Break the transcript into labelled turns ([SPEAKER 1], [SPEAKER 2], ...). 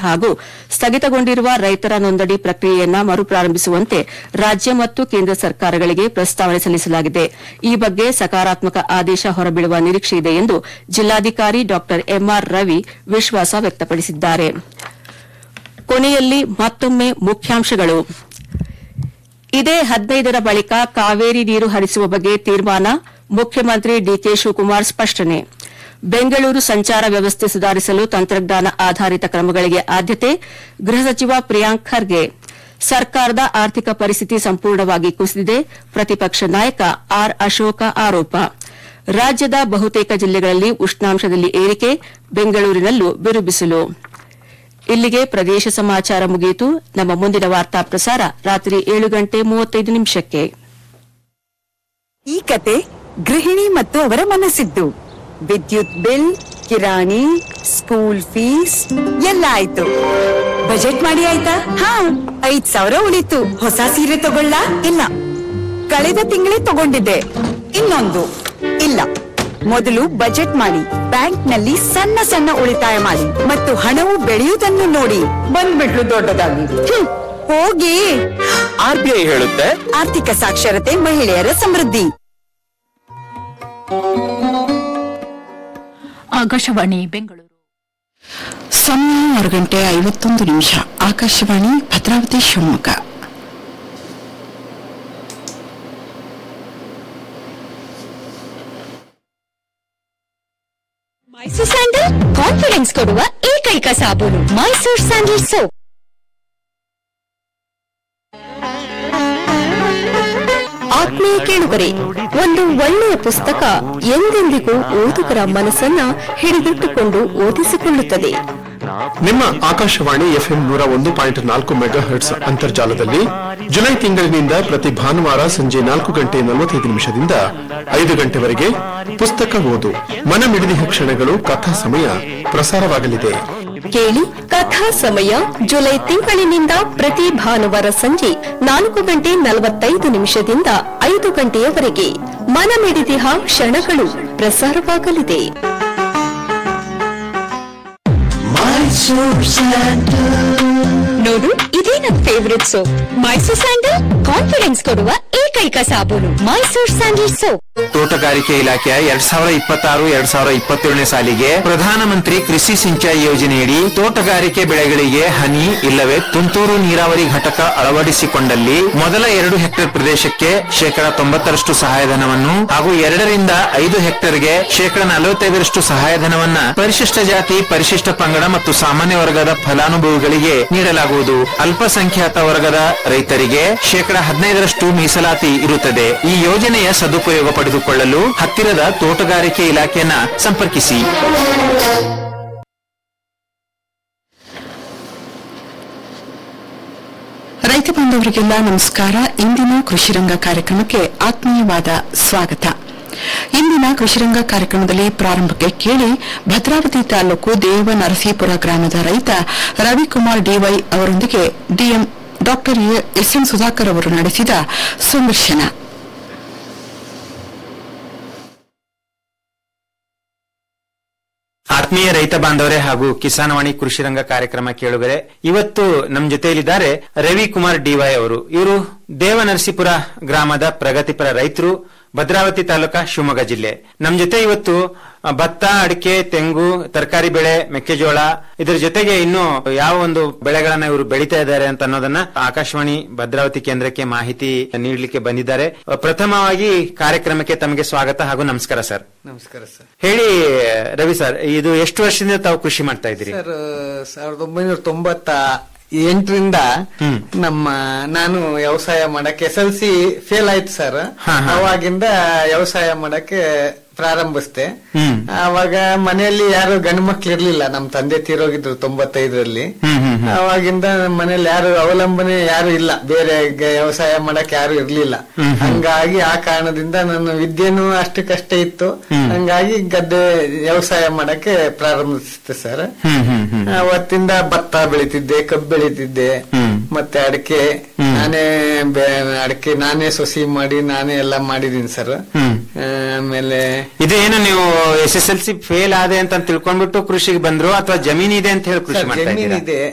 [SPEAKER 1] ಹಾಗೂ ಸ್ಥಗಿತಗೊಂಡಿರುವ ರೈತರ ನೋಂದಣಿ ಪ್ರಕ್ರಿಯೆಯನ್ನ ಮರುಪ್ರಾರಂಭಿಸುವಂತೆ ರಾಜ್ಯ ಮತ್ತು ಕೇಂದ್ರ ಸರ್ಕಾರಗಳಿಗೆ ಪ್ರಸ್ತಾವನೆ ಸಲ್ಲಿಸಲಾಗಿದೆ ಈ ಬಗ್ಗೆ ಸಕಾರಾತ್ಮಕ ಆದೇಶ ಹೊರಬೀಳುವ ನಿರೀಕ್ಷೆ ಇದೆ ಎಂದು ಜಿಲ್ಲಾಧಿಕಾರಿ ಡಾ ಎಂಆರ್ ರವಿ ವಿಶ್ವಾಸ ವ್ಯಕ್ತಪಡಿಸಿದ್ದಾರೆ ಕೊನೆಯಲ್ಲಿ ಮತ್ತೊಮ್ಮೆ ಮುಖ್ಯಾಂಶಗಳು ಇದೇ ಹದಿನೈದರ ಬಳಿಕ ಕಾವೇರಿ ನೀರು ಹರಿಸುವ ಬಗ್ಗೆ ತೀರ್ಮಾನ ಮುಖ್ಯಮಂತ್ರಿ ಡಿಕೆ ಶಿವಕುಮಾರ್ ಸ್ಪಷ್ಟನೆ ಬೆಂಗಳೂರು ಸಂಚಾರ ವ್ಯವಸ್ಥೆ ಸುಧಾರಿಸಲು ತಂತ್ರಜ್ಞಾನ ಆಧಾರಿತ ಕ್ರಮಗಳಿಗೆ ಆದ್ಯತೆ ಗೃಹ ಸಚಿವ ಪ್ರಿಯಾಂಕ್ ಖರ್ಗೆ ಸರ್ಕಾರದ ಆರ್ಥಿಕ ಪರಿಸ್ಥಿತಿ ಸಂಪೂರ್ಣವಾಗಿ ಕುಸಿದಿದೆ ಪ್ರತಿಪಕ್ಷ ನಾಯಕ ಆರ್ ಅಶೋಕ ಆರೋಪ ರಾಜ್ಯದ ಬಹುತೇಕ ಜಿಲ್ಲೆಗಳಲ್ಲಿ ಉಷ್ಣಾಂಶದಲ್ಲಿ ಏರಿಕೆ ಬೆಂಗಳೂರಿನಲ್ಲೂ ಬಿರುಬಿಸಿಲು ಇಲ್ಲಿಗೆ ಪ್ರದೇಶ ಸಮಾಚಾರ ಮುಗಿಯಿತು ನಮ್ಮ ಮುಂದಿನ ವಾರ್ತಾ ಪ್ರಸಾರ ರಾತ್ರಿ ಏಳು ಗಂಟೆ ಮೂವತ್ತೈದು ನಿಮಿಷಕ್ಕೆ
[SPEAKER 2] ಈ ಕತೆ ಗೃಹಿಣಿ ಮತ್ತು ಅವರ ಮನಸ್ಸಿದ್ದು ವಿದ್ಯುತ್ ಬಿಲ್ ಕಿರಾಣಿ ಸ್ಕೂಲ್ ಫೀಸ್ ಎಲ್ಲ ಆಯ್ತು ಬಜೆಟ್ ಮಾಡಿ ಆಯ್ತಾ ಹಾ ಐದ್ ಸಾವಿರ ಉಳಿತು ಹೊಸ ಸೀರೆ ತಗೊಳ್ಳ ಇಲ್ಲ ಕಳೆದ ತಿಂಗಳೇ ತಗೊಂಡಿದ್ದೆ ಇನ್ನೊಂದು ಇಲ್ಲ ಮೊದಲು ಬಜೆಟ್ ಮಾಡಿ ಬ್ಯಾಂಕ್ ನಲ್ಲಿ ಸಣ್ಣ ಸಣ್ಣ ಉಳಿತಾಯ ಮಾಡಿ ಮತ್ತು ಹಣವು ಬೆಳೆಯುವುದನ್ನು ನೋಡಿ ಬಂದ್ಬಿಟ್ಲು ದೊಡ್ಡದಾಗಿ ಹ್ಮ್, ಹೋಗಿ
[SPEAKER 3] ಆರ್ಬಿಐ ಹೇಳುತ್ತೆ
[SPEAKER 2] ಆರ್ಥಿಕ ಸಾಕ್ಷರತೆ ಮಹಿಳೆಯರ ಸಮೃದ್ಧಿ
[SPEAKER 4] ಆಕಾಶವಾಣಿ ಬೆಂಗಳೂರು
[SPEAKER 5] ಸಮಯ ಆರು ಗಂಟೆ ಐವತ್ತೊಂದು ನಿಮಿಷ ಆಕಾಶವಾಣಿ ಭದ್ರಾವತಿ ಶಿವಮೊಗ್ಗ
[SPEAKER 6] ಮೈಸೂರ್ ಸ್ಯಾಂಡಲ್ ಕಾನ್ಫಿಡೆನ್ಸ್ ಕೊಡುವ ಏಕೈಕ ಸಾಬೂನು ಮೈಸೂರ್ ಸ್ಯಾಂಡಲ್ ಸೋಪ್ ಆತ್ಮೀಯ ಕೇಳುಗರೆ ಒಂದು ಒಳ್ಳೆಯ ಪುಸ್ತಕ ಎಂದೆಂದಿಗೂ ಓದುಗರ ಮನಸ್ಸನ್ನ ಹಿಡಿದಿಟ್ಟುಕೊಂಡು ಓದಿಸಿಕೊಳ್ಳುತ್ತದೆ
[SPEAKER 7] ನಿಮ್ಮ ಆಕಾಶವಾಣಿ ಎಫ್ಎಂ ನೂರ ಒಂದು ಪಾಯಿಂಟ್ ನಾಲ್ಕು ಮೆಗಾ ಹರ್ಟ್ಸ್ ಅಂತರ್ಜಾಲದಲ್ಲಿ ಜುಲೈ ತಿಂಗಳಿನಿಂದ ಪ್ರತಿ ಭಾನುವಾರ ಸಂಜೆ ನಾಲ್ಕು ಗಂಟೆ ನಲವತ್ತೈದು ನಿಮಿಷದಿಂದ ಐದು ಗಂಟೆವರೆಗೆ ಪುಸ್ತಕ ಓದು ಮನಮಿಡಿದಿಹ ಕ್ಷಣಗಳು ಕಥಾ ಸಮಯ ಪ್ರಸಾರವಾಗಲಿದೆ
[SPEAKER 6] ಕೇಳಿ ಕಥಾ ಸಮಯ ಜುಲೈ ತಿಂಗಳಿನಿಂದ ಪ್ರತಿ ಭಾನುವಾರ ಸಂಜೆ ನಾಲ್ಕು ಗಂಟೆ ನಲವತ್ತೈದು ನಿಮಿಷದಿಂದ ಐದು ಗಂಟೆಯವರೆಗೆ ಮನಮಿಡಿದಿಹ ಕ್ಷಣಗಳು ಪ್ರಸಾರವಾಗಲಿದೆ ನೋಡು ಇದೇ ನನ್ favourite soap Mysore sandal confidence ಕೊಡುವ ಏಕೈಕ ಸಾಬೂನು ಮೈಸೂರ್ ಸ್ಯಾಂಡಲ್ ಸೋಪ್
[SPEAKER 3] ತೋಟಗಾರಿಕೆ ಇಲಾಖೆಯ ಎರಡ್ ಸಾವಿರ ಇಪ್ಪತ್ತಾರು ಎರಡ್ ಸಾವಿರ ಇಪ್ಪತ್ತೇಳನೇ ಸಾಲಿಗೆ ಪ್ರಧಾನಮಂತ್ರಿ ಕೃಷಿ ಸಿಂಚಾಯಿ ಯೋಜನೆಯಡಿ ತೋಟಗಾರಿಕೆ ಬೆಳೆಗಳಿಗೆ ಹನಿ ಇಲ್ಲವೇ ತುಂತುರು ನೀರಾವರಿ ಘಟಕ ಅಳವಡಿಸಿಕೊಂಡಲ್ಲಿ ಮೊದಲ ಎರಡು ಹೆಕ್ಟೇರ್ ಪ್ರದೇಶಕ್ಕೆ ಶೇಕಡ ತೊಂಬತ್ತರಷ್ಟು ಸಹಾಯಧನವನ್ನು ಹಾಗೂ ಎರಡರಿಂದ ಐದು ಹೆಕ್ಟೇರ್ಗೆ ಶೇಕಡ ನಲವತ್ತೈದರಷ್ಟು ಸಹಾಯಧನವನ್ನ ಪರಿಶಿಷ್ಟ ಜಾತಿ ಪರಿಶಿಷ್ಟ ಪಂಗಡ ಮತ್ತು ಸಾಮಾನ್ಯ ವರ್ಗದ ಫಲಾನುಭವಿಗಳಿಗೆ ನೀಡಲಾಗುವುದು ಅಲ್ಪಸಂಖ್ಯಾತ ವರ್ಗದ ರೈತರಿಗೆ ಶೇಕಡ ಹದಿನೈದರಷ್ಟು ಮೀಸಲಾತಿ ಇರುತ್ತದೆ ಈ ಯೋಜನೆಯ ಸದುಪಯೋಗ ಪಡೆದುಕೊಳ್ಳಲು ಹತ್ತಿರದ ತೋಟಗಾರಿಕೆ ಇಲಾಖೆಯನ್ನ ಸಂಪರ್ಕಿಸಿ
[SPEAKER 5] ರೈತ ಬಾಂಧವರಿಗೆಲ್ಲ ನಮಸ್ಕಾರ ಇಂದಿನ ಕೃಷಿರಂಗ ಕಾರ್ಯಕ್ರಮಕ್ಕೆ ಆತ್ಮೀಯವಾದ ಸ್ವಾಗತ ಇಂದಿನ ಕೃಷಿರಂಗ ಕಾರ್ಯಕ್ರಮದಲ್ಲಿ ಪ್ರಾರಂಭಕ್ಕೆ ಕೇಳಿ ಭದ್ರಾವತಿ ತಾಲೂಕು ದೇವನರಸೀಪುರ ಗ್ರಾಮದ ರೈತ ರವಿಕುಮಾರ್ ಡಿವೈ ಅವರೊಂದಿಗೆ D M doctor S N Sudhakar ಅವರು ನಡೆಸಿದ ಸಂದರ್ಶನ
[SPEAKER 3] ಆತ್ಮೀಯ ರೈತ ಬಾಂಧವರೇ ಹಾಗೂ ಕಿಸಾನವಾಣಿ ಕೃಷಿ ರಂಗ ಕಾರ್ಯಕ್ರಮ ಕೇಳುಗರೆ ಇವತ್ತು ನಮ್ಮ ಜೊತೆಯಲ್ಲಿದ್ದಾರೆ ರವಿ ಕುಮಾರ್ ಡಿವೈ ಅವರು ಇವರು ದೇವನರಸೀಪುರ ಗ್ರಾಮದ ಪ್ರಗತಿಪರ ರೈತರು ಭದ್ರಾವತಿ ತಾಲೂಕಾ ಶಿವಮೊಗ್ಗ ಜಿಲ್ಲೆ ನಮ್ ಜೊತೆ ಇವತ್ತು ಆ, ಭತ್ತ ಅಡಿಕೆ ತೆಂಗು ತರಕಾರಿ ಬೆಳೆ ಮೆಕ್ಕೆಜೋಳ ಇದ್ರ ಜೊತೆಗೆ ಇನ್ನು ಯಾವ ಒಂದು ಬೆಳೆಗಳನ್ನ ಇವರು ಬೆಳೀತಾ ಇದ್ದಾರೆ ಅಂತ ಅನ್ನೋದನ್ನ ಆಕಾಶವಾಣಿ ಭದ್ರಾವತಿ ಕೇಂದ್ರಕ್ಕೆ ಮಾಹಿತಿ ನೀಡಲಿಕ್ಕೆ ಬಂದಿದ್ದಾರೆ ಆ, ಪ್ರಥಮವಾಗಿ ಕಾರ್ಯಕ್ರಮಕ್ಕೆ ತಮಗೆ ಸ್ವಾಗತ ಹಾಗೂ ನಮಸ್ಕಾರ ಸರ್
[SPEAKER 8] ನಮಸ್ಕಾರ ಸರ್
[SPEAKER 3] ಹೇಳಿ ರವಿ ಸರ್ ಇದು ಎಷ್ಟು ವರ್ಷದಿಂದ ತಾವು ಕೃಷಿ ಮಾಡ್ತಾ ಇದ್ದೀರಿ
[SPEAKER 8] ಸರ್ ಸಾವಿರದ ಒಂಬೈನೂರ ತೊಂಬತ್ತ ಎಂಟರಿಂದ ನಮ್ಮ ನಾನು ವ್ಯವಸಾಯ ಮಾಡಕ್ಕೆ ಎಸ್ ಎಲ್ ಸಿ ಫೇಲ್ ಆಯ್ತು ಸರ್
[SPEAKER 3] ಹಾ, ಹಾ.
[SPEAKER 8] ಅವಾಗಿಂದ ವ್ಯವಸಾಯ ಮಾಡಕ್ಕೆ ಪ್ರಾರಂಭಿಸ್ದೆ
[SPEAKER 3] ಹ್ಮ್.
[SPEAKER 8] ಅವಾಗ ಮನೆಯಲ್ಲಿ ಯಾರು ಗಂಡು ಮಕ್ಳು ಇರ್ಲಿಲ್ಲ ನಮ್ ತಂದೆ ತೀರೋಗಿದ್ರು ತೊಂಬತ್ತೈದರಲ್ಲಿ
[SPEAKER 3] ಹ್ಮ್, ಹ್ಮ್, ಹ್ಮ್.
[SPEAKER 8] ಅವಾಗಿಂದ ನಮ್ಮ ಮನೇಲಿ ಯಾರು ಅವಲಂಬನೆ ಯಾರು ಇಲ್ಲ ಬೇರೆ ಗ- ವ್ಯವಸಾಯ ಮಾಡಕ್ ಯಾರು ಇರ್ಲಿಲ್ಲ ಹಂಗಾಗಿ ಆ ಕಾರಣದಿಂದ ನನ್ನ ವಿದ್ಯೆನೂ ಅಷ್ಟಕ್ಕಷ್ಟೇ ಇತ್ತು ಹಂಗಾಗಿ ಗದ್ದೆ ವ್ಯವಸಾಯ ಮಾಡಕ್ಕೆ ಪ್ರಾರಂಭಿಸಿದೆ ಸರ್
[SPEAKER 3] ಹ್ಮ್ ಹ್ಮ್ ಹ್ಮ್
[SPEAKER 8] ಅವತ್ತಿಂದ ಭತ್ತ ಬೆಳಿತಿದ್ದೆ ಕಬ್ಬು ಬೆಳಿತಿದ್ದೆ ಮತ್ತೆ ಅಡಿಕೆ ನಾನೇ ಬೆ- ಅಡಿಕೆ ನಾನೇ ಸೊಸಿ ಮಾಡಿ ನಾನೇ ಎಲ್ಲ ಮಾಡಿದೀನಿ ಸರ್ ಆಮೇಲೆ
[SPEAKER 3] ಇದು ಏನು ನೀವು S S L C fail ಆದೆ ಅಂತ ತಿಳ್ಕೊಂಡ್ಬಿಟ್ಟು ಕೃಷಿಗೆ ಬಂದ್ರು ಅಥವಾ ಜಮೀನ್ ಇದೆ ಅಂತ ಹೇಳಿ ಕೃಷಿ
[SPEAKER 8] ಸರ್,
[SPEAKER 3] ಮಾಡ್ತಾ
[SPEAKER 8] ಜಮೀನ್
[SPEAKER 3] ಇದ್ದೀರಾ
[SPEAKER 8] ಇದೆ